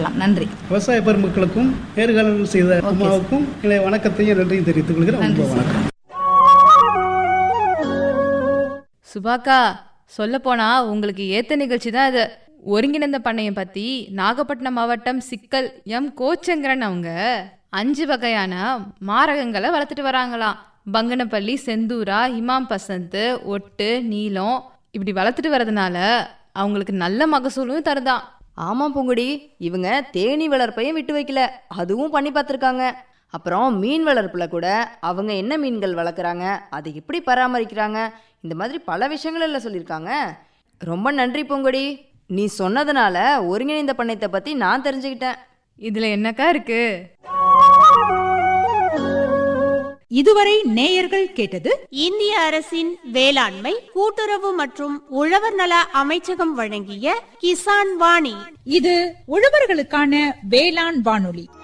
தெரிஞ்சுக்கலாம் நன்றி விவசாய பெருமக்களுக்கும் நேர்காணல் செய்த அம்மாவுக்கும் என்னுடைய வணக்கத்தையும் நன்றியும் தெரிவித்துக் கொள்கிறேன் ரொம்ப வணக்கம் சுபாக்கா சொல்ல போனா உங்களுக்கு ஏத்த நிகழ்ச்சி தான் இது ஒருங்கிணைந்த பண்ணையம் பத்தி நாகப்பட்டினம் மாவட்டம் சிக்கல் எம் கோச்சங்கரன் அவங்க அஞ்சு வகையான மாரகங்களை வளர்த்துட்டு வராங்களாம் பங்கனப்பள்ளி செந்தூரா இமாம் பசந்த் ஒட்டு நீலம் இப்படி வளர்த்துட்டு வரதுனால அவங்களுக்கு நல்ல மகசூலும் தருதாம் ஆமா பூங்குடி இவங்க தேனி வளர்ப்பையும் விட்டு வைக்கல அதுவும் பண்ணி பார்த்துருக்காங்க அப்புறம் மீன் வளர்ப்புல கூட அவங்க என்ன மீன்கள் வளர்க்குறாங்க அதை எப்படி பராமரிக்கிறாங்க இந்த மாதிரி பல விஷயங்கள் எல்லாம் சொல்லியிருக்காங்க ரொம்ப நன்றி பூங்குடி நீ சொன்னதுனால ஒருங்கிணைந்த பண்ணையத்தை பத்தி நான் தெரிஞ்சுக்கிட்டேன் இதுல என்னக்கா இருக்கு இதுவரை நேயர்கள் கேட்டது இந்திய அரசின் வேளாண்மை கூட்டுறவு மற்றும் உழவர் நல அமைச்சகம் வழங்கிய கிசான் வாணி இது உழவர்களுக்கான வேளாண் வானொலி